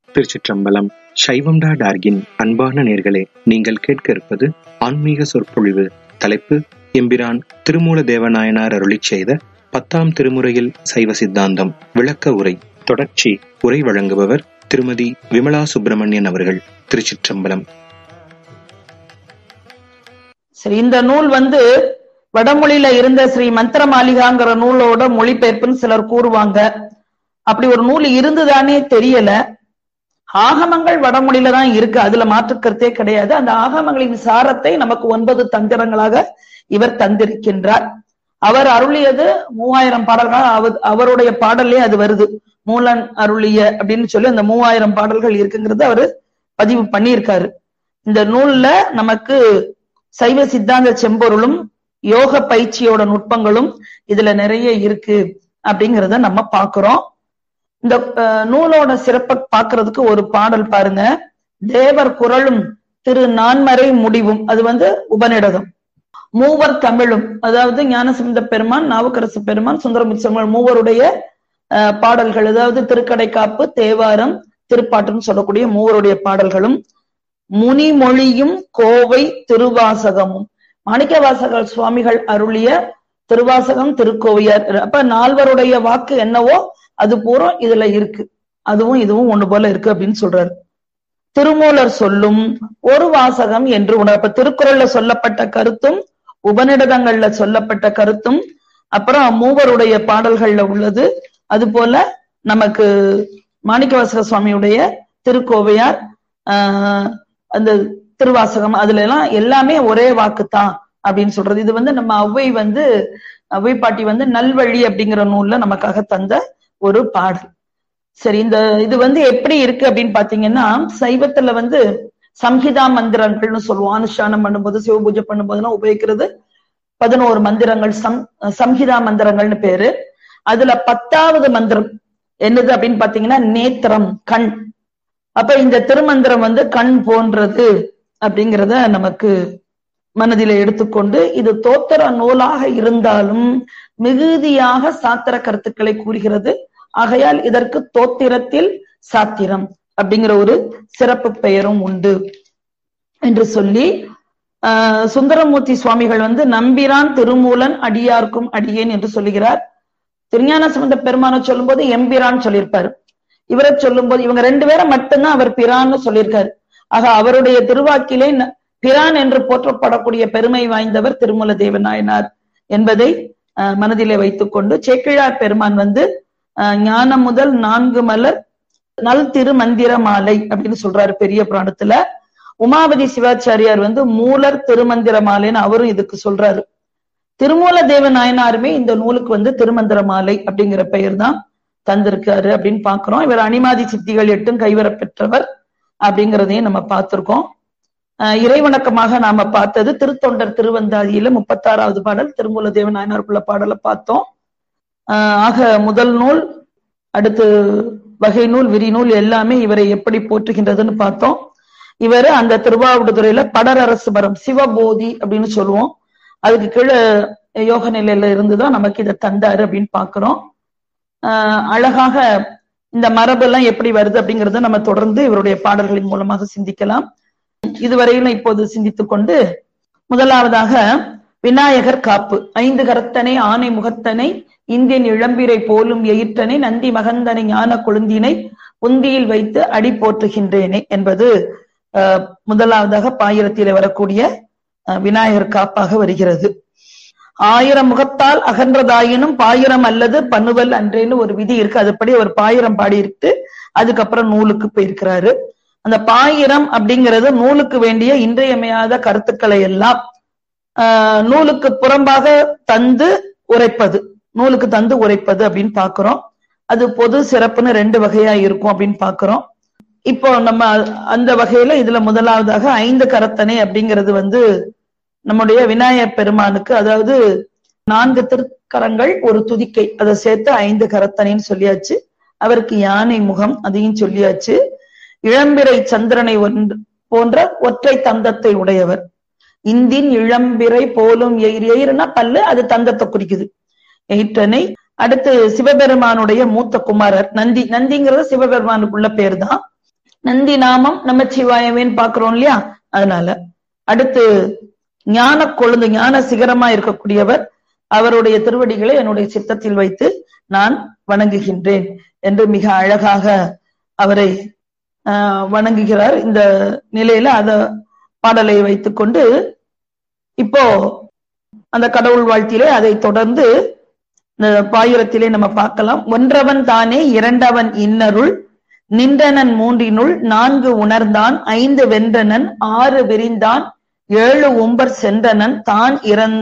திருச்சிற்றம்பலம் சைவம் டா டார்கின் அன்பான நேர்களே நீங்கள் கேட்க இருப்பது ஆன்மீக சொற்பொழிவு தலைப்பு எம்பிரான் திருமூல தேவநாயனார் அருளிச் செய்த பத்தாம் திருமுறையில் சைவ சித்தாந்தம் விளக்க உரை தொடர்ச்சி உரை வழங்குபவர் திருமதி விமலா சுப்பிரமணியன் அவர்கள் திருச்சிற்றம்பலம் சரி இந்த நூல் வந்து வடமொழியில இருந்த ஸ்ரீ மந்திர மாளிகாங்கிற நூலோட மொழிபெயர்ப்புன்னு சிலர் கூறுவாங்க அப்படி ஒரு நூல் இருந்துதானே தெரியல ஆகமங்கள் வடமொழியில தான் இருக்கு அதுல மாற்றுக்கருத்தே கிடையாது அந்த ஆகமங்களின் சாரத்தை நமக்கு ஒன்பது தந்திரங்களாக இவர் தந்திருக்கின்றார் அவர் அருளியது மூவாயிரம் பாடல்கள் அவர் அவருடைய பாடல்லே அது வருது மூலன் அருளிய அப்படின்னு சொல்லி அந்த மூவாயிரம் பாடல்கள் இருக்குங்கிறது அவரு பதிவு பண்ணியிருக்காரு இந்த நூல்ல நமக்கு சைவ சித்தாந்த செம்பொருளும் யோக பயிற்சியோட நுட்பங்களும் இதுல நிறைய இருக்கு அப்படிங்கிறத நம்ம பாக்குறோம் இந்த நூலோட சிறப்பை பாக்குறதுக்கு ஒரு பாடல் பாருங்க தேவர் குரலும் திரு நான்மறை முடிவும் அது வந்து உபநிடதம் மூவர் தமிழும் அதாவது ஞானசம்பந்த பெருமான் நாவுக்கரசு பெருமான் சுந்தரமுச்சங்கள் மூவருடைய பாடல்கள் அதாவது திருக்கடை காப்பு தேவாரம் திருப்பாட்டுன்னு சொல்லக்கூடிய மூவருடைய பாடல்களும் முனிமொழியும் கோவை திருவாசகமும் மாணிக்க வாசகர் சுவாமிகள் அருளிய திருவாசகம் திருக்கோவையார் அப்ப நால்வருடைய வாக்கு என்னவோ அது பூரா இதுல இருக்கு அதுவும் இதுவும் ஒண்ணு போல இருக்கு அப்படின்னு சொல்றாரு திருமூலர் சொல்லும் ஒரு வாசகம் என்று உணர் அப்ப திருக்குறள்ல சொல்லப்பட்ட கருத்தும் உபநிடதங்கள்ல சொல்லப்பட்ட கருத்தும் அப்புறம் மூவருடைய பாடல்கள்ல உள்ளது அது போல நமக்கு மாணிக்கவாசக சுவாமியுடைய திருக்கோவையார் ஆஹ் அந்த திருவாசகம் அதுல எல்லாம் எல்லாமே ஒரே வாக்கு தான் அப்படின்னு சொல்றது இது வந்து நம்ம அவ்வை வந்து அவ்வை பாட்டி வந்து நல்வழி அப்படிங்கிற நூல்ல நமக்காக தந்த ஒரு பாடல் சரி இந்த இது வந்து எப்படி இருக்கு அப்படின்னு பாத்தீங்கன்னா சைவத்துல வந்து சம்ஹிதா மந்திரங்கள்னு சொல்லுவோம் அனுஷ்டானம் பண்ணும்போது சிவ பூஜை பண்ணும்போதெல்லாம் உபயோகிக்கிறது பதினோரு மந்திரங்கள் சம் சம்ஹிதா மந்திரங்கள்னு பேரு அதுல பத்தாவது மந்திரம் என்னது அப்படின்னு பாத்தீங்கன்னா நேத்திரம் கண் அப்ப இந்த திருமந்திரம் வந்து கண் போன்றது அப்படிங்கிறத நமக்கு மனதில எடுத்துக்கொண்டு இது தோத்திர நூலாக இருந்தாலும் மிகுதியாக சாத்திர கருத்துக்களை கூறுகிறது ஆகையால் இதற்கு தோத்திரத்தில் சாத்திரம் அப்படிங்கிற ஒரு சிறப்பு பெயரும் உண்டு என்று சொல்லி ஆஹ் சுந்தரமூர்த்தி சுவாமிகள் வந்து நம்பிரான் திருமூலன் அடியார்க்கும் அடியேன் என்று சொல்லுகிறார் திருஞான சம்பந்த பெருமான சொல்லும் போது எம்பிரான் சொல்லியிருப்பாரு இவரை சொல்லும் போது இவங்க ரெண்டு பேரை மட்டும்தான் அவர் பிரான்னு சொல்லியிருக்காரு ஆக அவருடைய திருவாக்கிலே பிரான் என்று போற்றப்படக்கூடிய பெருமை வாய்ந்தவர் திருமூல தேவநாயனார் என்பதை மனதிலே வைத்துக் கொண்டு சேக்கிழார் பெருமான் வந்து ஞானம் முதல் நான்கு மலர் நல் திருமந்திர மாலை அப்படின்னு சொல்றாரு பெரிய புராணத்துல உமாபதி சிவாச்சாரியார் வந்து மூலர் திருமந்திர மாலைன்னு அவரும் இதுக்கு சொல்றாரு திருமூல தேவ நாயனாருமே இந்த நூலுக்கு வந்து திருமந்திர மாலை அப்படிங்கிற பெயர் தான் தந்திருக்காரு அப்படின்னு பாக்குறோம் இவர் அனிமாதி சித்திகள் எட்டும் கைவர பெற்றவர் அப்படிங்கிறதையும் நம்ம பார்த்திருக்கோம் இறைவணக்கமாக நாம பார்த்தது திருத்தொண்டர் திருவந்தாதியில முப்பத்தாறாவது பாடல் திருமூல தேவ நாயனாருக்குள்ள பாடலை பார்த்தோம் ஆக முதல் நூல் அடுத்து வகை நூல் விரிநூல் எல்லாமே இவரை எப்படி போற்றுகின்றதுன்னு பார்த்தோம் இவர் அந்த திருவாவூடுதுறையில படரரசு மரம் சிவபோதி அப்படின்னு சொல்லுவோம் அதுக்கு கீழே யோக நிலையில இருந்துதான் நமக்கு இதை தந்தாரு அப்படின்னு பாக்குறோம் ஆஹ் அழகாக இந்த மரபு எல்லாம் எப்படி வருது அப்படிங்கறத நம்ம தொடர்ந்து இவருடைய பாடல்களின் மூலமாக சிந்திக்கலாம் இதுவரையிலும் இப்போது சிந்தித்துக் கொண்டு முதலாவதாக விநாயகர் காப்பு ஐந்து கரத்தனை ஆனை முகத்தனை இந்தியன் இளம்பிரை போலும் எயிற்றனை நந்தி மகந்தனை ஞான கொழுந்தினை உந்தியில் வைத்து அடி போற்றுகின்றேனே என்பது முதலாவதாக பாயிரத்திலே வரக்கூடிய விநாயகர் காப்பாக வருகிறது ஆயிரம் முகத்தால் அகன்றதாயினும் பாயிரம் அல்லது பண்ணுவல் அன்றேன்னு ஒரு விதி இருக்கு அதுபடி ஒரு பாயிரம் பாடியிருக்கு அதுக்கப்புறம் நூலுக்கு போயிருக்கிறாரு அந்த பாயிரம் அப்படிங்கிறது நூலுக்கு வேண்டிய இன்றியமையாத கருத்துக்களை எல்லாம் ஆஹ் நூலுக்கு புறம்பாக தந்து உரைப்பது நூலுக்கு தந்து உரைப்பது அப்படின்னு பாக்குறோம் அது பொது சிறப்புன்னு ரெண்டு வகையா இருக்கும் அப்படின்னு பாக்குறோம் இப்போ நம்ம அந்த வகையில இதுல முதலாவதாக ஐந்து கரத்தனை அப்படிங்கிறது வந்து நம்முடைய விநாயகர் பெருமானுக்கு அதாவது நான்கு திருக்கரங்கள் ஒரு துதிக்கை அதை சேர்த்து ஐந்து கரத்தனைன்னு சொல்லியாச்சு அவருக்கு யானை முகம் அதையும் சொல்லியாச்சு இளம்பிறை சந்திரனை ஒன்று போன்ற ஒற்றை தந்தத்தை உடையவர் இந்தின் இளம்பிறை போலும் எயிர் எயிர்னா பல்லு அது தந்தத்தை குறிக்குது எயிற்றனை அடுத்து சிவபெருமானுடைய மூத்த குமாரர் நந்தி நந்திங்கிறது சிவபெருமானுக்குள்ள பேர் தான் நந்தி நாமம் நமச்சிவாயவேன்னு பாக்குறோம் இல்லையா அதனால அடுத்து ஞான கொழுந்து ஞான சிகரமா இருக்கக்கூடியவர் அவருடைய திருவடிகளை என்னுடைய சித்தத்தில் வைத்து நான் வணங்குகின்றேன் என்று மிக அழகாக அவரை வணங்குகிறார் இந்த நிலையில அத பாடலை வைத்துக்கொண்டு இப்போ அந்த கடவுள் வாழ்த்திலே அதை தொடர்ந்து இந்த பாயிரத்திலே நம்ம பார்க்கலாம் ஒன்றவன் தானே இரண்டவன் இன்னருள் நின்றனன் மூன்றினுள் நான்கு உணர்ந்தான் ஐந்து வென்றனன் ஆறு விரிந்தான் ஏழு உம்பர் சென்றனன் தான்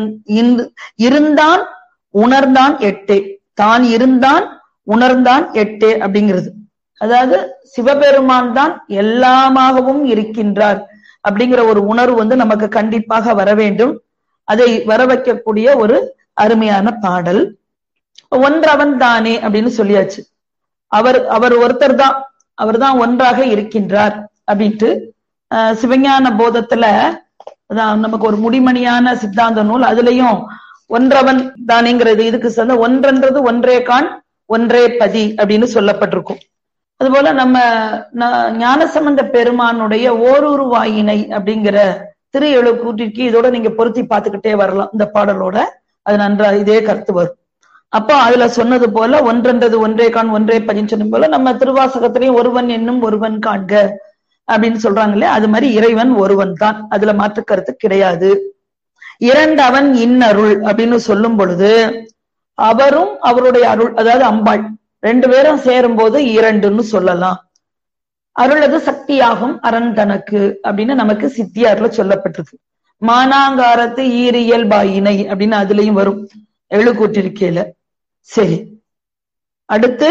இருந்தான் உணர்ந்தான் எட்டே தான் இருந்தான் உணர்ந்தான் எட்டே அப்படிங்கிறது அதாவது சிவபெருமான் தான் எல்லாமாகவும் இருக்கின்றார் அப்படிங்கிற ஒரு உணர்வு வந்து நமக்கு கண்டிப்பாக வர வேண்டும் அதை வர வைக்கக்கூடிய ஒரு அருமையான பாடல் ஒன்றவன் தானே அப்படின்னு சொல்லியாச்சு அவர் அவர் ஒருத்தர் தான் அவர் தான் ஒன்றாக இருக்கின்றார் அப்படின்ட்டு சிவஞான போதத்துல நமக்கு ஒரு முடிமணியான சித்தாந்த நூல் அதுலயும் ஒன்றவன் தானேங்கிறது இதுக்கு சேர்ந்த ஒன்றன்றது ஒன்றே கான் ஒன்றே பதி அப்படின்னு சொல்லப்பட்டிருக்கும் அதுபோல நம்ம ஞானசம்பந்த பெருமானுடைய ஓரூரு வாயினை அப்படிங்கிற திரு எழுக்கூட்டிற்கு இதோட நீங்க பொருத்தி பார்த்துக்கிட்டே வரலாம் இந்த பாடலோட அது நன்றா இதே கருத்து வரும் அப்போ அதுல சொன்னது போல ஒன்றென்றது ஒன்றே கான் ஒன்றே பதின்னு சொன்ன போல நம்ம திருவாசகத்திலையும் ஒருவன் என்னும் ஒருவன் காண்க அப்படின்னு சொல்றாங்களே அது மாதிரி இறைவன் ஒருவன் தான் அதுல மாற்று கருத்து கிடையாது இரண்டவன் இன்னருள் அப்படின்னு சொல்லும் பொழுது அவரும் அவருடைய அருள் அதாவது அம்பாள் ரெண்டு பேரும் சேரும் போது இரண்டுன்னு சொல்லலாம் அருளது சக்தியாகும் அரண் தனக்கு அப்படின்னு நமக்கு சித்தியார்ல சொல்லப்பட்டிருக்கு மானாங்காரத்து ஈரியல் பாயினை அப்படின்னு அதுலயும் வரும் எழுக்கூட்டிருக்கையில சரி அடுத்து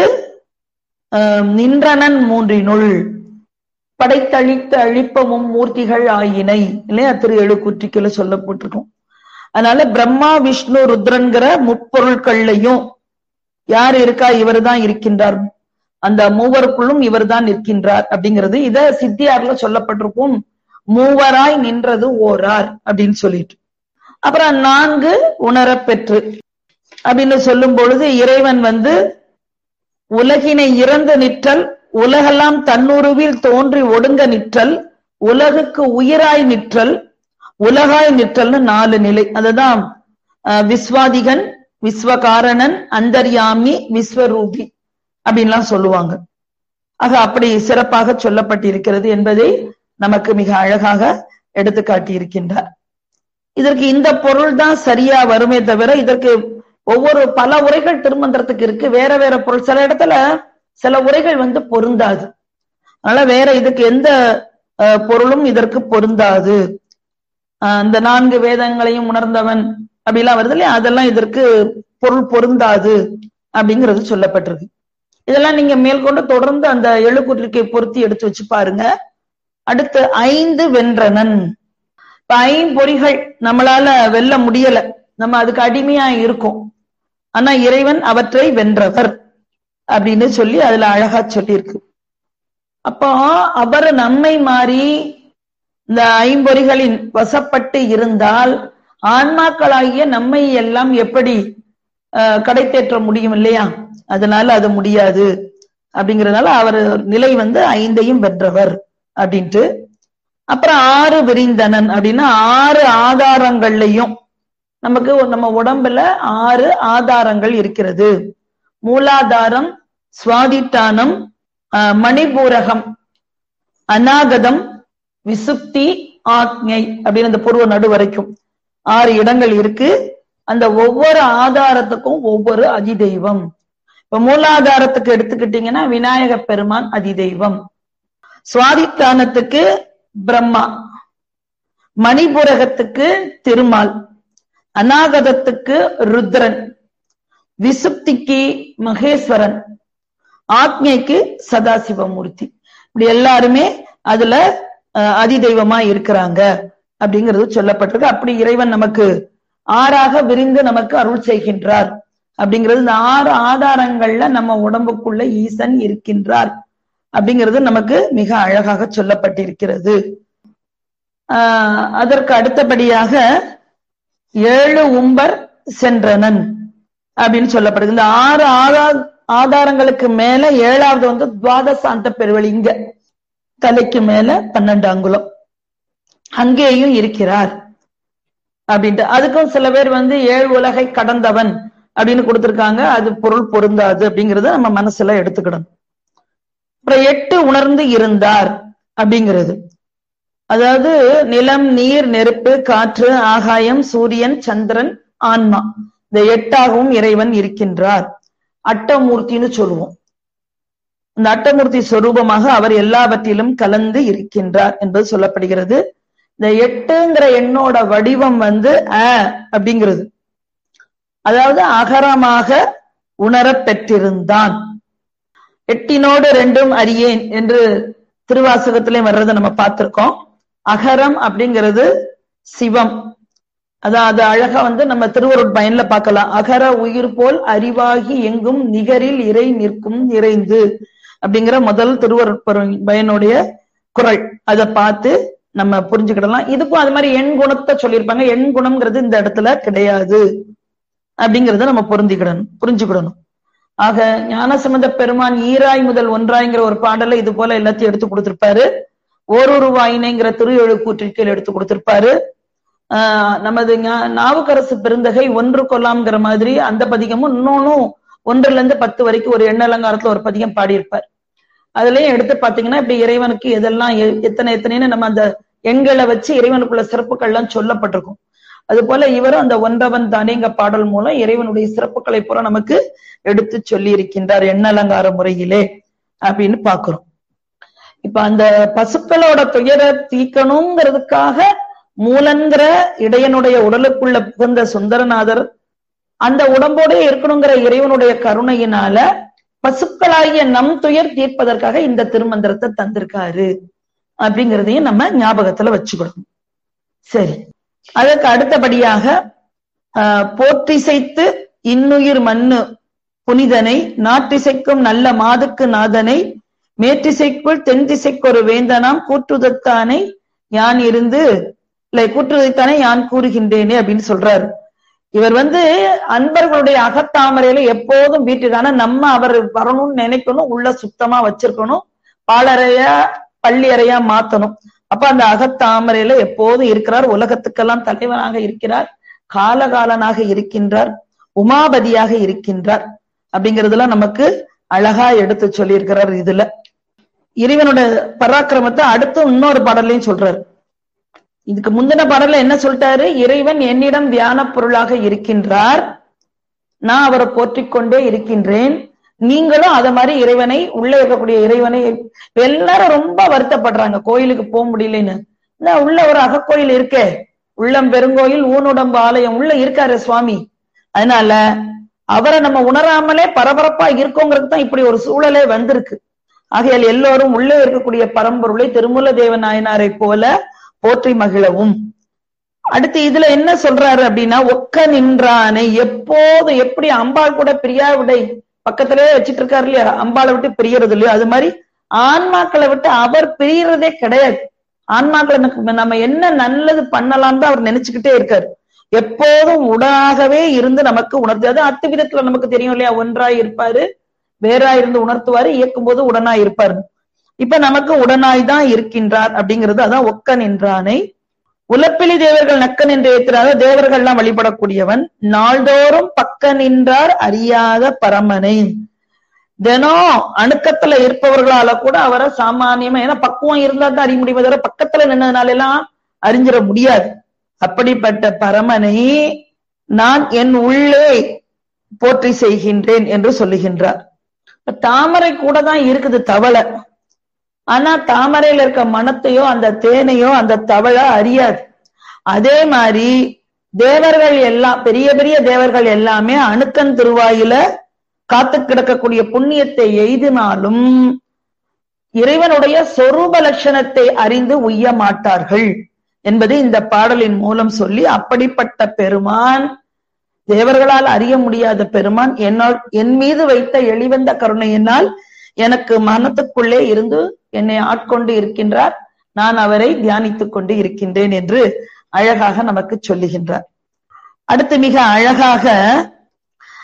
நின்றனன் மூன்றினுள் படைத்தழித்து அழிப்பமும் மூர்த்திகள் ஆயினை இல்லையா திரு எழுக்கூற்றிக்கையில சொல்லப்பட்டிருக்கும் அதனால பிரம்மா விஷ்ணு ருத்ரன்கிற முப்பொருட்கள்லையும் யார் இருக்கா இவர் தான் இருக்கின்றார் அந்த மூவருக்குள்ளும் இவர் தான் நிற்கின்றார் அப்படிங்கிறது இத சித்தியார்ல சொல்லப்பட்டிருக்கும் மூவராய் நின்றது ஓரார் அப்படின்னு சொல்லிட்டு அப்புறம் நான்கு உணரப்பெற்று அப்படின்னு சொல்லும் பொழுது இறைவன் வந்து உலகினை இறந்து நிற்றல் உலகெல்லாம் தன்னுருவில் தோன்றி ஒடுங்க நிற்றல் உலகுக்கு உயிராய் நிற்றல் உலகாய் நிற்றல்னு நாலு நிலை அதுதான் விஸ்வாதிகன் விஸ்வகாரணன் அந்தர்யாமி விஸ்வரூபி அப்படின்லாம் சொல்லுவாங்க ஆக அப்படி சிறப்பாக சொல்லப்பட்டிருக்கிறது என்பதை நமக்கு மிக அழகாக எடுத்து காட்டியிருக்கின்றார் இதற்கு இந்த பொருள் தான் சரியா வருமே தவிர இதற்கு ஒவ்வொரு பல உரைகள் திருமந்திரத்துக்கு இருக்கு வேற வேற பொருள் சில இடத்துல சில உரைகள் வந்து பொருந்தாது அதனால வேற இதுக்கு எந்த பொருளும் இதற்கு பொருந்தாது அந்த நான்கு வேதங்களையும் உணர்ந்தவன் அப்படிலாம் வருது இல்லையா அதெல்லாம் இதற்கு பொருள் பொருந்தாது அப்படிங்கிறது சொல்லப்பட்டிருக்கு இதெல்லாம் நீங்க மேற்கொண்டு தொடர்ந்து அந்த எழுக்குற்றிக்கை பொருத்தி எடுத்து வச்சு பாருங்க அடுத்து ஐந்து வென்றனன் இப்ப ஐம்பொறிகள் நம்மளால வெல்ல முடியல நம்ம அதுக்கு அடிமையா இருக்கும் ஆனா இறைவன் அவற்றை வென்றவர் அப்படின்னு சொல்லி அதுல அழகா சொல்லியிருக்கு அப்போ அவர் நம்மை மாறி இந்த ஐம்பொறிகளின் வசப்பட்டு இருந்தால் ஆன்மாக்களாகிய நம்மை எல்லாம் எப்படி கடை தேற்ற முடியும் இல்லையா அதனால அது முடியாது அப்படிங்கறதுனால அவர் நிலை வந்து ஐந்தையும் வென்றவர் அப்படின்ட்டு அப்புறம் ஆறு விரிந்தனன் அப்படின்னா ஆறு ஆதாரங்கள்லையும் நமக்கு நம்ம உடம்புல ஆறு ஆதாரங்கள் இருக்கிறது மூலாதாரம் சுவாதிட்டானம் மணிபூரகம் அநாகதம் விசுப்தி ஆக்ஞை அப்படின்னு அந்த பூர்வ நடு வரைக்கும் ஆறு இடங்கள் இருக்கு அந்த ஒவ்வொரு ஆதாரத்துக்கும் ஒவ்வொரு அதிதெய்வம் இப்ப மூலாதாரத்துக்கு எடுத்துக்கிட்டீங்கன்னா விநாயக பெருமான் அதிதெய்வம் சுவாதித்தானத்துக்கு பிரம்மா மணிபுரகத்துக்கு திருமால் அநாகதத்துக்கு ருத்ரன் விசுப்திக்கு மகேஸ்வரன் ஆக்ஞைக்கு சதாசிவமூர்த்தி இப்படி எல்லாருமே அதுல அதிதெய்வமா இருக்கிறாங்க அப்படிங்கிறது சொல்லப்பட்டிருக்கு அப்படி இறைவன் நமக்கு ஆறாக விரிந்து நமக்கு அருள் செய்கின்றார் அப்படிங்கிறது இந்த ஆறு ஆதாரங்கள்ல நம்ம உடம்புக்குள்ள ஈசன் இருக்கின்றார் அப்படிங்கிறது நமக்கு மிக அழகாக சொல்லப்பட்டிருக்கிறது ஆஹ் அதற்கு அடுத்தபடியாக ஏழு உம்பர் சென்றனன் அப்படின்னு சொல்லப்படுது இந்த ஆறு ஆதா ஆதாரங்களுக்கு மேல ஏழாவது வந்து துவாதசாந்த பெருவழி இங்க தலைக்கு மேல பன்னெண்டு அங்குலம் அங்கேயும் இருக்கிறார் அப்படின்ட்டு அதுக்கும் சில பேர் வந்து ஏழு உலகை கடந்தவன் அப்படின்னு கொடுத்திருக்காங்க அது பொருள் பொருந்தாது அப்படிங்கறத நம்ம மனசுல எடுத்துக்கிடணும் அப்புறம் எட்டு உணர்ந்து இருந்தார் அப்படிங்கிறது அதாவது நிலம் நீர் நெருப்பு காற்று ஆகாயம் சூரியன் சந்திரன் ஆன்மா இந்த எட்டாகவும் இறைவன் இருக்கின்றார் அட்டமூர்த்தின்னு சொல்லுவோம் இந்த அட்டமூர்த்தி சொரூபமாக அவர் எல்லாவற்றிலும் கலந்து இருக்கின்றார் என்பது சொல்லப்படுகிறது இந்த எட்டுங்கிற எண்ணோட வடிவம் வந்து அ அப்படிங்கிறது அதாவது அகரமாக உணரப் பெற்றிருந்தான் எட்டினோடு ரெண்டும் அறியேன் என்று திருவாசகத்திலே வர்றதை நம்ம பார்த்திருக்கோம் அகரம் அப்படிங்கிறது சிவம் அதான் அது அழகா வந்து நம்ம திருவருட் பயன்ல பார்க்கலாம் அகர உயிர் போல் அறிவாகி எங்கும் நிகரில் இறை நிற்கும் நிறைந்து அப்படிங்கிற முதல் திருவருட் பயனுடைய குரல் அதை பார்த்து நம்ம புரிஞ்சுக்கிடலாம் இதுக்கும் அது மாதிரி எண் குணத்தை சொல்லியிருப்பாங்க எண் குணம்ங்கிறது இந்த இடத்துல கிடையாது அப்படிங்கறத நம்ம பொருந்திக்கிடணும் புரிஞ்சுக்கிடணும் ஆக ஞானசம்பந்த பெருமான் ஈராய் முதல் ஒன்றாய்ங்கிற ஒரு பாடல இது போல எல்லாத்தையும் எடுத்து கொடுத்திருப்பாரு ஓரொரு வாயினைங்கிற திரு எழுக்கூற்றிற்கையில் எடுத்து கொடுத்திருப்பாரு ஆஹ் நமது நாவுக்கரசு பெருந்தகை ஒன்று கொல்லாம்ங்கிற மாதிரி அந்த பதிகமும் இன்னொன்னும் ஒன்றுல இருந்து பத்து வரைக்கும் ஒரு எண்ணலங்காரத்துல ஒரு பதிகம் பாடியிருப்பார் அதுலயும் எடுத்து பாத்தீங்கன்னா இப்படி இறைவனுக்கு எதெல்லாம் எத்தனை எத்தனைன்னு நம்ம அந்த எண்களை வச்சு இறைவனுக்குள்ள சிறப்புகள்லாம் சொல்லப்பட்டிருக்கும் அது போல இவரும் அந்த ஒன்றவன் தானேங்க பாடல் மூலம் இறைவனுடைய சிறப்புகளை பூரா நமக்கு எடுத்து சொல்லி இருக்கின்றார் எண்ணலங்கார முறையிலே அப்படின்னு பாக்குறோம் இப்ப அந்த பசுக்களோட துயர தீக்கணுங்கிறதுக்காக மூலன்கிற இடையனுடைய உடலுக்குள்ள புகுந்த சுந்தரநாதர் அந்த உடம்போட இருக்கணுங்கிற இறைவனுடைய கருணையினால பசுக்களாகிய நம் துயர் தீர்ப்பதற்காக இந்த திருமந்திரத்தை தந்திருக்காரு அப்படிங்கிறதையும் நம்ம ஞாபகத்துல வச்சுக்கணும் சரி அதற்கு அடுத்தபடியாக போற்றிசைத்து இன்னுயிர் மண்ணு புனிதனை நாட்டிசைக்கும் நல்ல மாதுக்கு நாதனை மேற்றிசைக்குள் தென் திசைக்கு ஒரு வேந்தனாம் கூற்றுதத்தானை யான் இருந்து இல்லை கூற்றுதைத்தானே யான் கூறுகின்றேனே அப்படின்னு சொல்றாரு இவர் வந்து அன்பர்களுடைய அகத்தாமரையில எப்போதும் வீட்டுக்கான நம்ம அவர் வரணும்னு நினைக்கணும் உள்ள சுத்தமா வச்சிருக்கணும் பாலறையா பள்ளி அறையா மாத்தணும் அப்ப அந்த அகத்தாமரையில எப்போதும் இருக்கிறார் உலகத்துக்கெல்லாம் தலைவனாக இருக்கிறார் காலகாலனாக இருக்கின்றார் உமாபதியாக இருக்கின்றார் அப்படிங்கறதெல்லாம் நமக்கு அழகா எடுத்து சொல்லியிருக்கிறார் இதுல இறைவனோட பராக்கிரமத்தை அடுத்து இன்னொரு பாடலையும் சொல்றாரு இதுக்கு முந்தின பாடல்ல என்ன சொல்லிட்டாரு இறைவன் என்னிடம் தியான பொருளாக இருக்கின்றார் நான் அவரை போற்றிக் கொண்டே இருக்கின்றேன் நீங்களும் அத மாதிரி இறைவனை உள்ள இருக்கக்கூடிய இறைவனை எல்லாரும் ரொம்ப வருத்தப்படுறாங்க கோயிலுக்கு போக முடியலன்னு உள்ள ஒரு அகக்கோயில் இருக்கே உள்ளம் பெருங்கோயில் ஊனுடம்பு ஆலயம் உள்ள இருக்காரு சுவாமி அதனால அவரை நம்ம உணராமலே பரபரப்பா இருக்கோங்கிறது தான் இப்படி ஒரு சூழலே வந்திருக்கு ஆகையால் எல்லோரும் உள்ளே இருக்கக்கூடிய பரம்பொருளை திருமூல தேவ நாயனாரை போல போற்றி மகிழவும் அடுத்து இதுல என்ன சொல்றாரு அப்படின்னா ஒக்க நின்றானை எப்போது எப்படி அம்பாள் கூட பிரியா விடை பக்கத்திலே வச்சிட்டு இருக்காரு இல்லையா அம்பாளை விட்டு பிரியறது இல்லையோ அது மாதிரி ஆன்மாக்களை விட்டு அவர் பிரியறதே கிடையாது ஆன்மாக்களை நம்ம என்ன நல்லது பண்ணலாம் தான் அவர் நினைச்சுக்கிட்டே இருக்காரு எப்போதும் உடனாகவே இருந்து நமக்கு உணர்த்து அது அத்து விதத்துல நமக்கு தெரியும் இல்லையா ஒன்றாய் இருப்பாரு வேறா இருந்து உணர்த்துவாரு இயக்கும் போது உடனாய் இருப்பாரு இப்ப நமக்கு உடனாய் தான் இருக்கின்றார் அப்படிங்கிறது அதான் ஒக்க நின்றானை உலப்பிலி தேவர்கள் நக்கன் என்று ஏற்கிறாத தேவர்கள்லாம் வழிபடக்கூடியவன் நாள்தோறும் பக்க நின்றார் அறியாத பரமனை தினம் அணுக்கத்துல இருப்பவர்களால கூட அவரை சாமானியமா ஏன்னா பக்குவம் இருந்தா தான் அறிய முடியும் தவிர பக்கத்துல நின்னதுனால எல்லாம் அறிஞ்சிட முடியாது அப்படிப்பட்ட பரமனை நான் என் உள்ளே போற்றி செய்கின்றேன் என்று சொல்லுகின்றார் தாமரை கூட தான் இருக்குது தவளை ஆனா தாமரையில இருக்க மனத்தையோ அந்த தேனையோ அந்த தவளை அறியாது அதே மாதிரி தேவர்கள் எல்லாம் பெரிய பெரிய தேவர்கள் எல்லாமே அணுக்கன் திருவாயில காத்து கிடக்கக்கூடிய புண்ணியத்தை எய்தினாலும் இறைவனுடைய சொரூப லட்சணத்தை அறிந்து உய்ய மாட்டார்கள் என்பது இந்த பாடலின் மூலம் சொல்லி அப்படிப்பட்ட பெருமான் தேவர்களால் அறிய முடியாத பெருமான் என்னால் என் மீது வைத்த எளிவந்த கருணையினால் எனக்கு மனத்துக்குள்ளே இருந்து என்னை ஆட்கொண்டு இருக்கின்றார் நான் அவரை தியானித்துக் கொண்டு இருக்கின்றேன் என்று அழகாக நமக்கு சொல்லுகின்றார் அடுத்து மிக அழகாக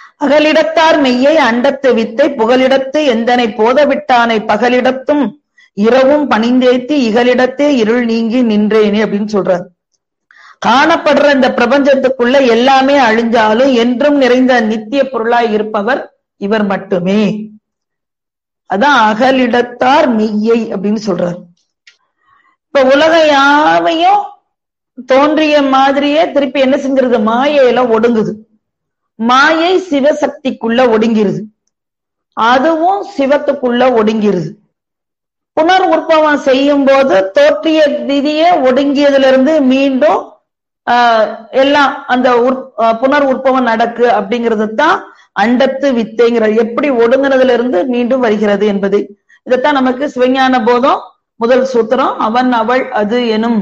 அகலிடத்தார் மெய்யை அண்டத்து வித்தை புகலிடத்து எந்தனை போதவிட்டானை பகலிடத்தும் இரவும் பணிந்தேத்தி இகலிடத்தே இருள் நீங்கி நின்றேனே அப்படின்னு சொல்றாரு காணப்படுற இந்த பிரபஞ்சத்துக்குள்ள எல்லாமே அழிஞ்சாலும் என்றும் நிறைந்த நித்திய பொருளாய் இருப்பவர் இவர் மட்டுமே அதான் அகலிடத்தார் மெய்யை அப்படின்னு சொல்றார் இப்ப உலக யாவையும் தோன்றிய மாதிரியே திருப்பி என்ன செஞ்சிருது மாயையில ஒடுங்குது மாயை சிவசக்திக்குள்ள ஒடுங்கிருது அதுவும் சிவத்துக்குள்ள ஒடுங்கிருது புனர் உற்பவம் செய்யும் போது தோற்றிய விதியே ஒடுங்கியதுல இருந்து மீண்டும் ஆஹ் எல்லாம் அந்த புனர் உற்பவம் நடக்கு அப்படிங்கிறது தான் அண்டத்து வித்தைங்கிற எப்படி ஒடுங்கினதுல இருந்து மீண்டும் வருகிறது என்பது இதைத்தான் நமக்கு சிவஞான போதம் முதல் சூத்திரம் அவன் அவள் அது எனும்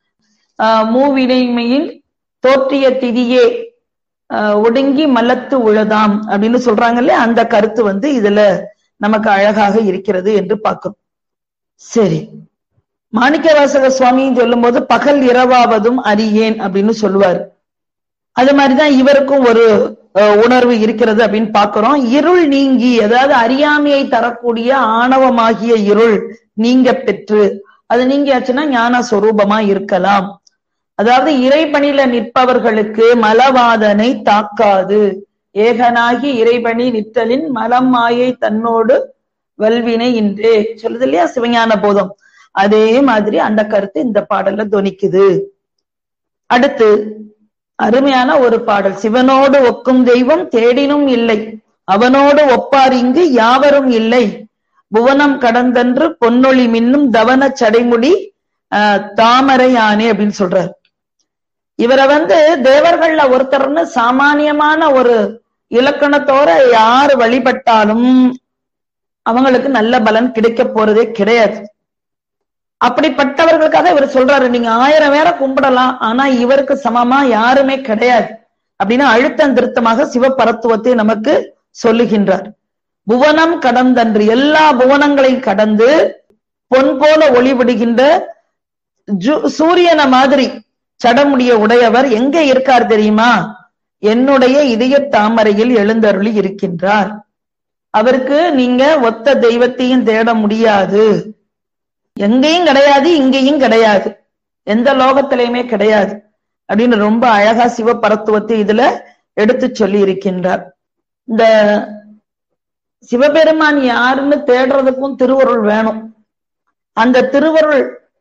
மூவினைமையில் தோற்றிய திதியே ஒடுங்கி மலத்து உழதாம் அப்படின்னு சொல்றாங்கல்ல அந்த கருத்து வந்து இதுல நமக்கு அழகாக இருக்கிறது என்று பார்க்கிறோம் சரி மாணிக்கவாசக சுவாமின்னு சொல்லும் போது பகல் இரவாவதும் அறியேன் அப்படின்னு சொல்லுவார் அது மாதிரிதான் இவருக்கும் ஒரு உணர்வு இருக்கிறது அப்படின்னு பாக்குறோம் இருள் நீங்கி அதாவது அறியாமையை தரக்கூடிய ஆணவமாகிய இருள் நீங்க பெற்று அது நீங்கியாச்சுன்னா ஞான சொரூபமா இருக்கலாம் அதாவது இறைபணியில நிற்பவர்களுக்கு மலவாதனை தாக்காது ஏகனாகி இறைபணி நிற்றலின் மலம் மாயை தன்னோடு வல்வினை இன்றே சொல்லுது இல்லையா சிவஞான போதம் அதே மாதிரி அந்த கருத்து இந்த பாடல்ல துணிக்குது அடுத்து அருமையான ஒரு பாடல் சிவனோடு ஒக்கும் தெய்வம் தேடினும் இல்லை அவனோடு ஒப்பார் இங்கு யாவரும் இல்லை புவனம் கடந்தன்று பொன்னொழி மின்னும் தவன சடைமுடி ஆஹ் தாமரையானே அப்படின்னு சொல்றார் இவரை வந்து தேவர்கள்ல ஒருத்தர்னு சாமானியமான ஒரு இலக்கணத்தோட யாரு வழிபட்டாலும் அவங்களுக்கு நல்ல பலன் கிடைக்க போறதே கிடையாது அப்படிப்பட்டவர்களுக்காக இவர் சொல்றாரு நீங்க ஆயிரம் பேரை கும்பிடலாம் ஆனா இவருக்கு சமமா யாருமே கிடையாது அப்படின்னு அழுத்தம் திருத்தமாக சிவபரத்துவத்தை நமக்கு சொல்லுகின்றார் புவனம் கடந்தன்று எல்லா புவனங்களையும் கடந்து பொன் போல ஒளிவிடுகின்ற சூரியனை மாதிரி சடமுடிய உடையவர் எங்க இருக்கார் தெரியுமா என்னுடைய இதய தாமரையில் எழுந்தருளி இருக்கின்றார் அவருக்கு நீங்க ஒத்த தெய்வத்தையும் தேட முடியாது எங்கேயும் கிடையாது இங்கேயும் கிடையாது எந்த லோகத்திலையுமே கிடையாது அப்படின்னு ரொம்ப அழகா சிவபரத்துவத்தை இதுல எடுத்து சொல்லி இருக்கின்றார் இந்த சிவபெருமான் யாருன்னு தேடுறதுக்கும் திருவருள் வேணும் அந்த திருவருள்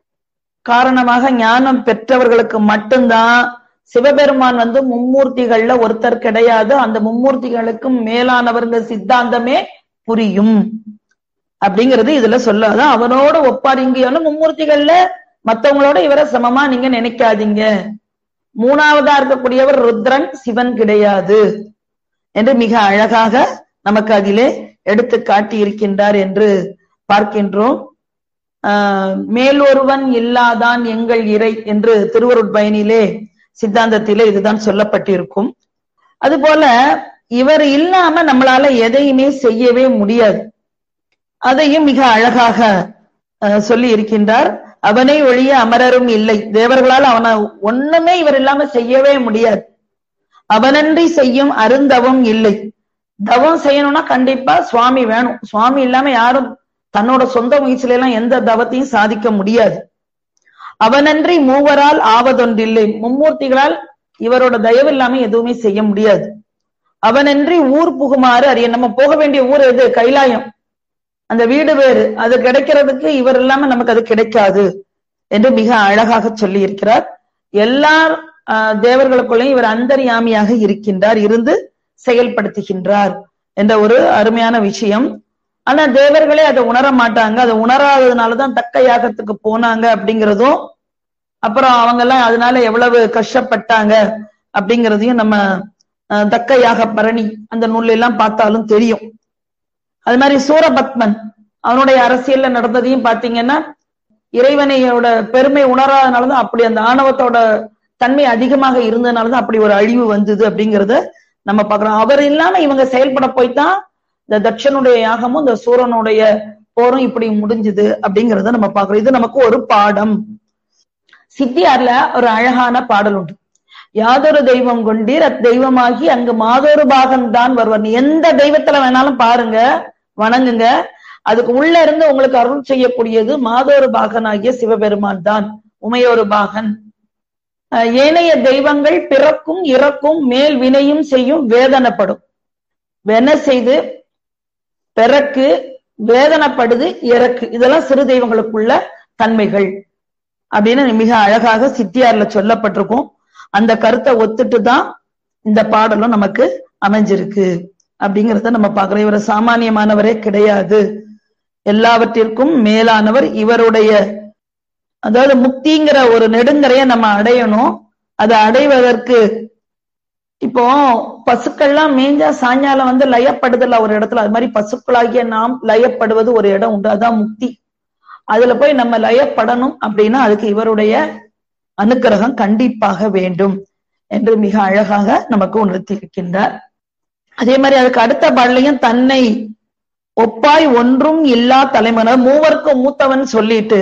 காரணமாக ஞானம் பெற்றவர்களுக்கு மட்டும்தான் சிவபெருமான் வந்து மும்மூர்த்திகள்ல ஒருத்தர் கிடையாது அந்த மும்மூர்த்திகளுக்கும் மேலானவருங்க சித்தாந்தமே புரியும் அப்படிங்கிறது இதுல சொல்லாத அவனோட ஒப்பார் இங்கேயான மும்மூர்த்திகள்ல மத்தவங்களோட இவரை சமமா நீங்க நினைக்காதீங்க மூணாவதா இருக்கக்கூடியவர் ருத்ரன் சிவன் கிடையாது என்று மிக அழகாக நமக்கு அதிலே எடுத்து காட்டி இருக்கின்றார் என்று பார்க்கின்றோம் ஆஹ் மேலொருவன் இல்லாதான் எங்கள் இறை என்று திருவருட்பயனிலே சித்தாந்தத்திலே இதுதான் சொல்லப்பட்டிருக்கும் அதுபோல இவர் இல்லாம நம்மளால எதையுமே செய்யவே முடியாது அதையும் மிக அழகாக சொல்லி இருக்கின்றார் அவனை ஒழிய அமரரும் இல்லை தேவர்களால் அவனை ஒண்ணுமே இவர் இல்லாம செய்யவே முடியாது அவனன்றி செய்யும் அருந்தவம் இல்லை தவம் செய்யணும்னா கண்டிப்பா சுவாமி வேணும் சுவாமி இல்லாம யாரும் தன்னோட சொந்த முயற்சியில எல்லாம் எந்த தவத்தையும் சாதிக்க முடியாது அவனன்றி மூவரால் ஆவதொன்றில்லை மும்மூர்த்திகளால் இவரோட தயவு இல்லாம எதுவுமே செய்ய முடியாது அவனன்றி ஊர் புகுமாறு அறிய நம்ம போக வேண்டிய ஊர் எது கைலாயம் அந்த வீடு வேறு அது கிடைக்கிறதுக்கு இவர் இல்லாம நமக்கு அது கிடைக்காது என்று மிக அழகாக சொல்லி இருக்கிறார் எல்லா தேவர்களுக்குள்ளையும் இவர் அந்தரியாமியாக இருக்கின்றார் இருந்து செயல்படுத்துகின்றார் என்ற ஒரு அருமையான விஷயம் ஆனா தேவர்களே அதை உணர மாட்டாங்க அதை உணராததுனாலதான் தக்க யாகத்துக்கு போனாங்க அப்படிங்கிறதும் அப்புறம் அவங்க எல்லாம் அதனால எவ்வளவு கஷ்டப்பட்டாங்க அப்படிங்கிறதையும் நம்ம தக்க யாக பரணி அந்த நூல்ல எல்லாம் பார்த்தாலும் தெரியும் அது மாதிரி சூரபத்மன் அவனுடைய அரசியல்ல நடந்ததையும் பாத்தீங்கன்னா இறைவனையோட பெருமை உணராதனாலதான் அப்படி அந்த ஆணவத்தோட தன்மை அதிகமாக இருந்ததுனாலதான் அப்படி ஒரு அழிவு வந்தது அப்படிங்கறத நம்ம பாக்குறோம் அவர் இல்லாம இவங்க செயல்பட போய்தான் இந்த தட்சனுடைய யாகமும் இந்த சூரனுடைய போரும் இப்படி முடிஞ்சுது அப்படிங்கறத நம்ம பாக்குறோம் இது நமக்கு ஒரு பாடம் சித்தியார்ல ஒரு அழகான பாடல் உண்டு யாதொரு தெய்வம் கொண்டீர் அத்தெய்வமாகி அங்கு மாதொரு பாகன் தான் வருவார் எந்த தெய்வத்துல வேணாலும் பாருங்க வணங்குங்க அதுக்கு உள்ள இருந்து உங்களுக்கு அருள் செய்யக்கூடியது மாதோரு பாகனாகிய சிவபெருமான் தான் உமையொரு பாகன் அஹ் ஏனைய தெய்வங்கள் பிறக்கும் இறக்கும் மேல் வினையும் செய்யும் வேதனைப்படும் வென செய்து பிறக்கு வேதனைப்படுது இறக்கு இதெல்லாம் சிறு தெய்வங்களுக்குள்ள தன்மைகள் அப்படின்னு மிக அழகாக சித்தியார்ல சொல்லப்பட்டிருக்கும் அந்த கருத்தை ஒத்துட்டு தான் இந்த பாடலும் நமக்கு அமைஞ்சிருக்கு அப்படிங்கறத நம்ம பார்க்கிறோம் இவர் சாமானியமானவரே கிடையாது எல்லாவற்றிற்கும் மேலானவர் இவருடைய அதாவது முக்திங்கிற ஒரு நெடுங்கரைய நம்ம அடையணும் அதை அடைவதற்கு இப்போ பசுக்கள்லாம் மேஞ்சா சாயங்காலம் வந்து லயப்படுதல்ல ஒரு இடத்துல அது மாதிரி பசுக்களாகிய நாம் லயப்படுவது ஒரு இடம் உண்டு அதான் முக்தி அதுல போய் நம்ம லயப்படணும் அப்படின்னா அதுக்கு இவருடைய அனுக்கிரகம் கண்டிப்பாக வேண்டும் என்று மிக அழகாக நமக்கு உணர்த்தி இருக்கின்றார் அதே மாதிரி அதுக்கு அடுத்த பாடலையும் தன்னை ஒப்பாய் ஒன்றும் இல்லா தலைமனர் மூவருக்கு மூத்தவன் சொல்லிட்டு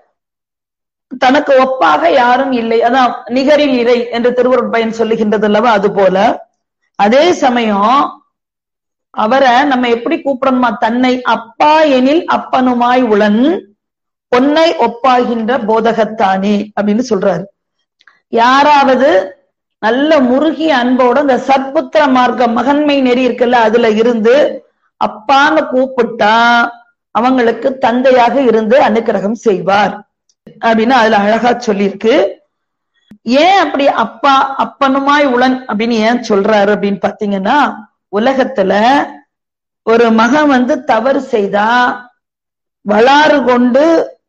தனக்கு ஒப்பாக யாரும் இல்லை அதான் நிகரில் இறை என்று திருவருட் பயன் சொல்லுகின்றது அல்லவா அது போல அதே சமயம் அவரை நம்ம எப்படி கூப்பிடணுமா தன்னை அப்பா எனில் அப்பனுமாய் உளன் பொன்னை ஒப்பாகின்ற போதகத்தானே அப்படின்னு சொல்றாரு யாராவது நல்ல முருகிய அன்போட இந்த சத்புத்திர மார்க்க மகன்மை நெறி இருக்குல்ல அதுல இருந்து அப்பான்னு கூப்பிட்டா அவங்களுக்கு தந்தையாக இருந்து அனுக்கிரகம் செய்வார் அப்படின்னு அதுல அழகா சொல்லியிருக்கு ஏன் அப்படி அப்பா அப்பனுமாய் உளன் அப்படின்னு ஏன் சொல்றாரு அப்படின்னு பாத்தீங்கன்னா உலகத்துல ஒரு மகன் வந்து தவறு செய்தா வளாறு கொண்டு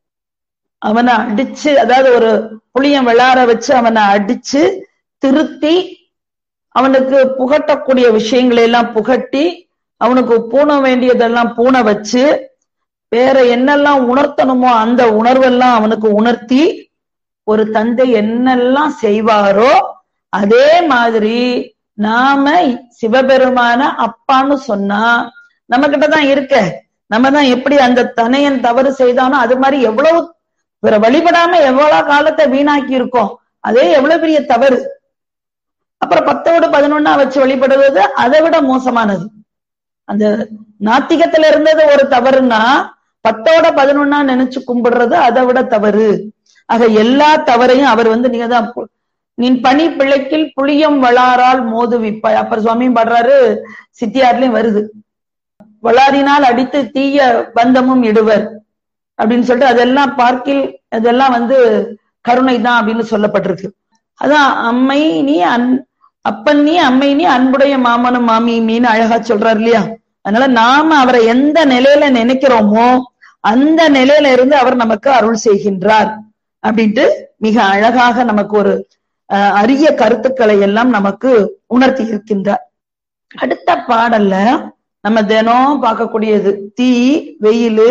அவனை அடிச்சு அதாவது ஒரு புளியம் விளாற வச்சு அவனை அடிச்சு திருத்தி அவனுக்கு புகட்டக்கூடிய விஷயங்களை எல்லாம் புகட்டி அவனுக்கு பூண வேண்டியதெல்லாம் பூண வச்சு வேற என்னெல்லாம் உணர்த்தணுமோ அந்த உணர்வெல்லாம் அவனுக்கு உணர்த்தி ஒரு தந்தை என்னெல்லாம் செய்வாரோ அதே மாதிரி நாம சிவபெருமான அப்பான்னு சொன்னா நம்ம கிட்டதான் இருக்க நம்ம தான் எப்படி அந்த தனையன் தவறு செய்தானோ அது மாதிரி எவ்வளவு இவரை வழிபடாம எவ்வளவு காலத்தை வீணாக்கி இருக்கோம் அதே எவ்வளவு பெரிய தவறு அப்புறம் பத்தோடு பதினொன்னா வச்சு வழிபடுவது அதை விட மோசமானது அந்த நாத்திகத்துல இருந்தது ஒரு தவறுனா பத்தோட பதினொன்னா நினைச்சு கும்பிடுறது அதை விட தவறு ஆக எல்லா தவறையும் அவர் வந்து நீங்க தான் நின் பனி பிழைக்கில் புளியம் வளாரால் மோது விப்பாய் அப்பர் சுவாமியும் பாடுறாரு சித்தியார்லயும் வருது வளாரினால் அடித்து தீய பந்தமும் இடுவர் அப்படின்னு சொல்லிட்டு அதெல்லாம் பார்க்கில் அதெல்லாம் வந்து கருணை தான் அப்படின்னு சொல்லப்பட்டிருக்கு அதான் அம்மை நீ அன் அப்பன் நீ அம்மை நீ அன்புடைய மாமனும் மாமி மீன்னு அழகா சொல்றாரு இல்லையா அதனால நாம அவரை எந்த நிலையில நினைக்கிறோமோ அந்த நிலையில இருந்து அவர் நமக்கு அருள் செய்கின்றார் அப்படின்ட்டு மிக அழகாக நமக்கு ஒரு அரிய கருத்துக்களை எல்லாம் நமக்கு உணர்த்தி இருக்கின்றார் அடுத்த பாடல்ல நம்ம தினம் பார்க்கக்கூடியது தீ வெயில்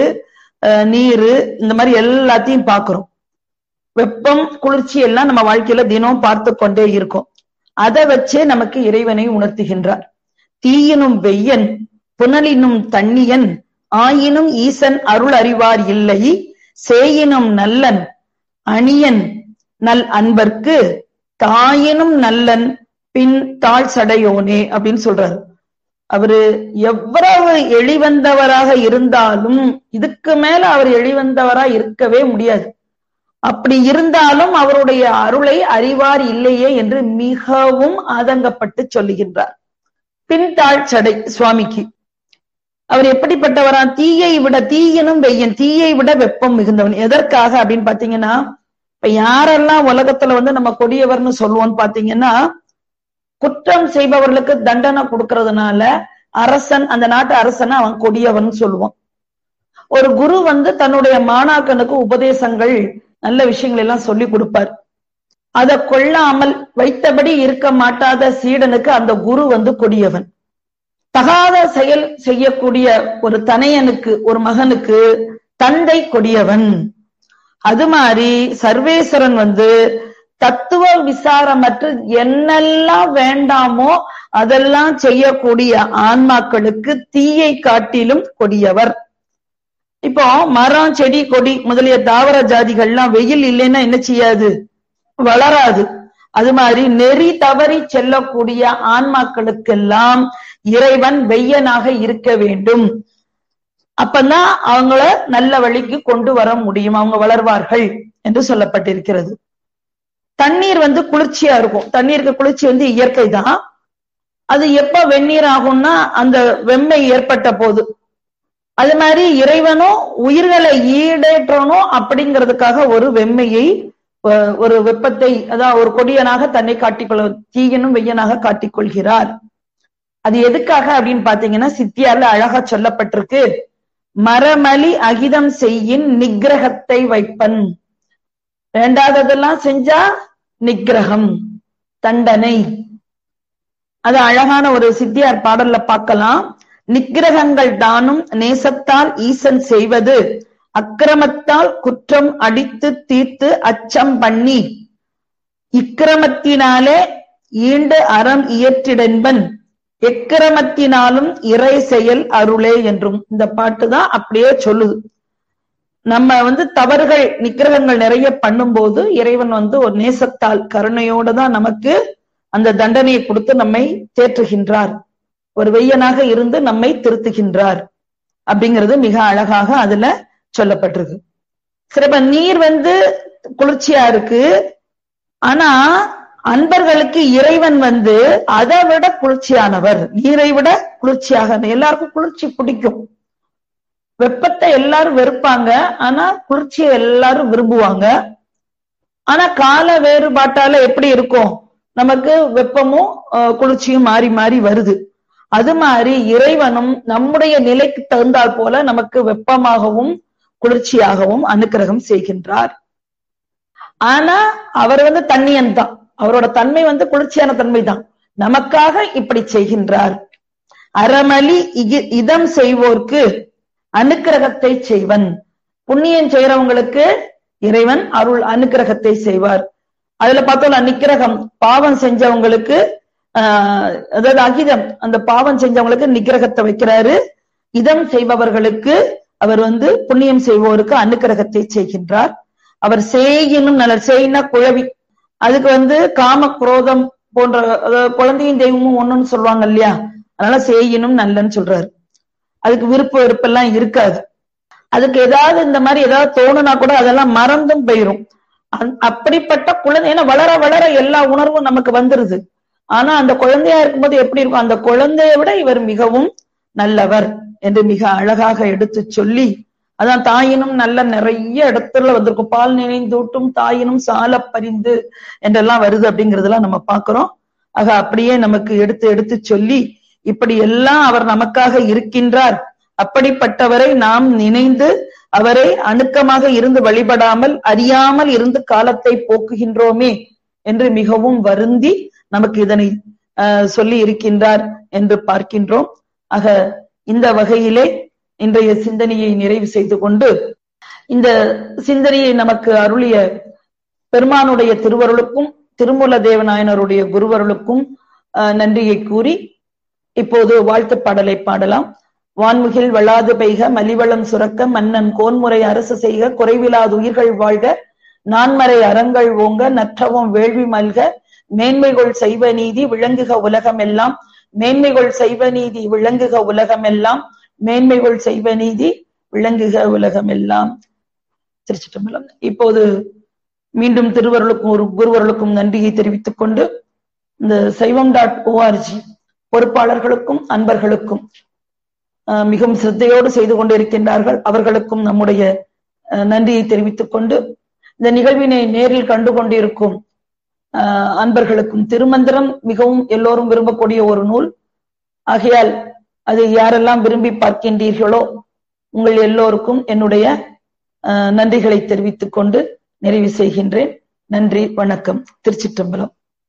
நீரு இந்த மாதிரி எல்லாத்தையும் பார்க்கிறோம் வெப்பம் குளிர்ச்சி எல்லாம் நம்ம வாழ்க்கையில தினம் பார்த்து கொண்டே இருக்கும் அதை வச்சே நமக்கு இறைவனை உணர்த்துகின்றார் தீயினும் வெய்யன் புனலினும் தண்ணியன் ஆயினும் ஈசன் அருள் அறிவார் இல்லை சேயினும் நல்லன் அணியன் நல் அன்பர்க்கு தாயினும் நல்லன் பின் தாழ் சடையோனே அப்படின்னு சொல்றாரு அவரு எவ்வளவு எளிவந்தவராக இருந்தாலும் இதுக்கு மேல அவர் எளிவந்தவரா இருக்கவே முடியாது அப்படி இருந்தாலும் அவருடைய அருளை அறிவார் இல்லையே என்று மிகவும் ஆதங்கப்பட்டு சொல்லுகின்றார் பின்தாழ் சடை சுவாமிக்கு அவர் எப்படிப்பட்டவரா தீயை விட தீயனும் வெய்யன் தீயை விட வெப்பம் மிகுந்தவன் எதற்காக அப்படின்னு பாத்தீங்கன்னா இப்ப யாரெல்லாம் உலகத்துல வந்து நம்ம கொடியவர்னு சொல்லுவோம்னு பாத்தீங்கன்னா குற்றம் செய்பவர்களுக்கு தண்டனை கொடுக்கறதுனால அரசன் அந்த நாட்டு அரசனை அவன் கொடியவன் சொல்லுவான் ஒரு குரு வந்து தன்னுடைய மாணாக்கனுக்கு உபதேசங்கள் நல்ல விஷயங்கள் எல்லாம் சொல்லி கொடுப்பார் அதை கொள்ளாமல் வைத்தபடி இருக்க மாட்டாத சீடனுக்கு அந்த குரு வந்து கொடியவன் தகாத செயல் செய்யக்கூடிய ஒரு தனையனுக்கு ஒரு மகனுக்கு தந்தை கொடியவன் அது மாதிரி சர்வேஸ்வரன் வந்து தத்துவ விசாரமற்று என்னெல்லாம் வேண்டாமோ அதெல்லாம் செய்யக்கூடிய ஆன்மாக்களுக்கு தீயை காட்டிலும் கொடியவர் இப்போ மரம் செடி கொடி முதலிய தாவர ஜாதிகள்லாம் வெயில் இல்லைன்னா என்ன செய்யாது வளராது அது மாதிரி நெறி தவறி செல்லக்கூடிய ஆன்மாக்களுக்கெல்லாம் இறைவன் வெய்யனாக இருக்க வேண்டும் அப்பதான் அவங்கள நல்ல வழிக்கு கொண்டு வர முடியும் அவங்க வளர்வார்கள் என்று சொல்லப்பட்டிருக்கிறது தண்ணீர் வந்து குளிர்ச்சியா இருக்கும் தண்ணீருக்கு குளிர்ச்சி வந்து இயற்கை தான் அது எப்ப வெந்நீர் ஆகும்னா அந்த வெம்மை ஏற்பட்ட போது அது மாதிரி இறைவனும் உயிர்களை ஈடேற்றணும் அப்படிங்கிறதுக்காக ஒரு வெம்மையை ஒரு வெப்பத்தை அதாவது ஒரு கொடியனாக தன்னை காட்டிக்கொள்ள தீயனும் வெய்யனாக காட்டிக்கொள்கிறார் அது எதுக்காக அப்படின்னு பாத்தீங்கன்னா சித்தியார்ல அழகா சொல்லப்பட்டிருக்கு மரமலி அகிதம் செய்யின் நிகிரகத்தை வைப்பன் வேண்டாததெல்லாம் செஞ்சா நிகிரகம் தண்டனை அது அழகான ஒரு சித்தியார் பாடல்ல பார்க்கலாம் நிக்கிரகங்கள் தானும் நேசத்தால் ஈசன் செய்வது அக்கிரமத்தால் குற்றம் அடித்து தீர்த்து அச்சம் பண்ணி இக்கிரமத்தினாலே ஈண்டு அறம் இயற்றிடன்பன் எக்கிரமத்தினாலும் இறை செயல் அருளே என்றும் இந்த பாட்டு தான் அப்படியே சொல்லுது நம்ம வந்து தவறுகள் நிக்கிரகங்கள் நிறைய பண்ணும்போது இறைவன் வந்து ஒரு நேசத்தால் கருணையோட தான் நமக்கு அந்த தண்டனையை கொடுத்து நம்மை தேற்றுகின்றார் ஒரு வெய்யனாக இருந்து நம்மை திருத்துகின்றார் அப்படிங்கிறது மிக அழகாக அதுல சொல்லப்பட்டிருக்கு சிறப்ப நீர் வந்து குளிர்ச்சியா இருக்கு ஆனா அன்பர்களுக்கு இறைவன் வந்து அதை விட குளிர்ச்சியானவர் நீரை விட குளிர்ச்சியாக எல்லாருக்கும் குளிர்ச்சி பிடிக்கும் வெப்பத்தை எல்லாரும் வெறுப்பாங்க ஆனா குளிர்ச்சியை எல்லாரும் விரும்புவாங்க ஆனா கால வேறுபாட்டால எப்படி இருக்கும் நமக்கு வெப்பமும் குளிர்ச்சியும் மாறி மாறி வருது அது மாதிரி இறைவனும் நம்முடைய நிலைக்கு தகுந்தால் போல நமக்கு வெப்பமாகவும் குளிர்ச்சியாகவும் அனுக்கிரகம் செய்கின்றார் ஆனா அவர் வந்து தண்ணியன் தான் அவரோட தன்மை வந்து குளிர்ச்சியான தன்மை தான் நமக்காக இப்படி செய்கின்றார் அறமலி இதம் செய்வோர்க்கு அனுக்கிரகத்தை செய்வன் புண்ணியம் செய்யறவங்களுக்கு இறைவன் அருள் அனுக்கிரகத்தை செய்வார் அதுல பார்த்தோம்னா நிக்கிரகம் பாவம் செஞ்சவங்களுக்கு ஆஹ் அதாவது அகிதம் அந்த பாவம் செஞ்சவங்களுக்கு நிக்கிரகத்தை வைக்கிறாரு இதம் செய்பவர்களுக்கு அவர் வந்து புண்ணியம் செய்வோருக்கு அனுக்கிரகத்தை செய்கின்றார் அவர் செய்யினும் நல்ல செய்யினா குழவி அதுக்கு வந்து காம குரோதம் போன்ற அதாவது குழந்தையும் தெய்வமும் ஒண்ணுன்னு சொல்லுவாங்க இல்லையா அதனால செய்யினும் நல்லன்னு சொல்றாரு அதுக்கு விருப்ப வெறுப்பெல்லாம் இருக்காது அதுக்கு ஏதாவது இந்த மாதிரி ஏதாவது தோணுனா கூட அதெல்லாம் மறந்தும் போயிரும் அப்படிப்பட்ட குழந்தை ஏன்னா வளர வளர எல்லா உணர்வும் நமக்கு வந்துருது ஆனா அந்த குழந்தையா இருக்கும்போது எப்படி இருக்கும் அந்த குழந்தைய விட இவர் மிகவும் நல்லவர் என்று மிக அழகாக எடுத்து சொல்லி அதான் தாயினும் நல்ல நிறைய இடத்துல வந்திருக்கும் பால் நினைந்தூட்டும் தாயினும் சால பறிந்து என்றெல்லாம் வருது அப்படிங்கறதெல்லாம் நம்ம பாக்குறோம் ஆக அப்படியே நமக்கு எடுத்து எடுத்து சொல்லி இப்படி எல்லாம் அவர் நமக்காக இருக்கின்றார் அப்படிப்பட்டவரை நாம் நினைந்து அவரை அணுக்கமாக இருந்து வழிபடாமல் அறியாமல் இருந்து காலத்தை போக்குகின்றோமே என்று மிகவும் வருந்தி நமக்கு இதனை சொல்லி இருக்கின்றார் என்று பார்க்கின்றோம் ஆக இந்த வகையிலே இன்றைய சிந்தனையை நிறைவு செய்து கொண்டு இந்த சிந்தனையை நமக்கு அருளிய பெருமானுடைய திருவருளுக்கும் திருமூல தேவநாயனருடைய குருவருளுக்கும் நன்றியை கூறி இப்போது வாழ்த்து பாடலை பாடலாம் வான்முகில் வளாது பெய்க மலிவளம் சுரக்க மன்னன் கோன்முறை அரசு செய்க குறைவிலாது உயிர்கள் வாழ்க நான்மறை அறங்கள் ஓங்க நற்றவும் வேள்வி மல்க மேன்மைகள் செய்வ நீதி விளங்குக உலகம் எல்லாம் மேன்மைகள் செய்வ நீதி விளங்குக உலகம் எல்லாம் மேன்மைகள் செய்வ நீதி விளங்குக உலகம் எல்லாம் திருச்சிட்டம்பலம் இப்போது மீண்டும் திருவருளுக்கும் ஒரு குருவருளுக்கும் நன்றியை தெரிவித்துக் கொண்டு இந்த சைவம் டாட் ஓஆர்ஜி பொறுப்பாளர்களுக்கும் அன்பர்களுக்கும் மிகவும் சிரத்தையோடு செய்து கொண்டிருக்கின்றார்கள் அவர்களுக்கும் நம்முடைய நன்றியை தெரிவித்துக் கொண்டு இந்த நிகழ்வினை நேரில் கண்டு கொண்டிருக்கும் அன்பர்களுக்கும் திருமந்திரம் மிகவும் எல்லோரும் விரும்பக்கூடிய ஒரு நூல் ஆகையால் அதை யாரெல்லாம் விரும்பி பார்க்கின்றீர்களோ உங்கள் எல்லோருக்கும் என்னுடைய நன்றிகளை தெரிவித்துக் கொண்டு நிறைவு செய்கின்றேன் நன்றி வணக்கம் திருச்சிற்றம்பலம்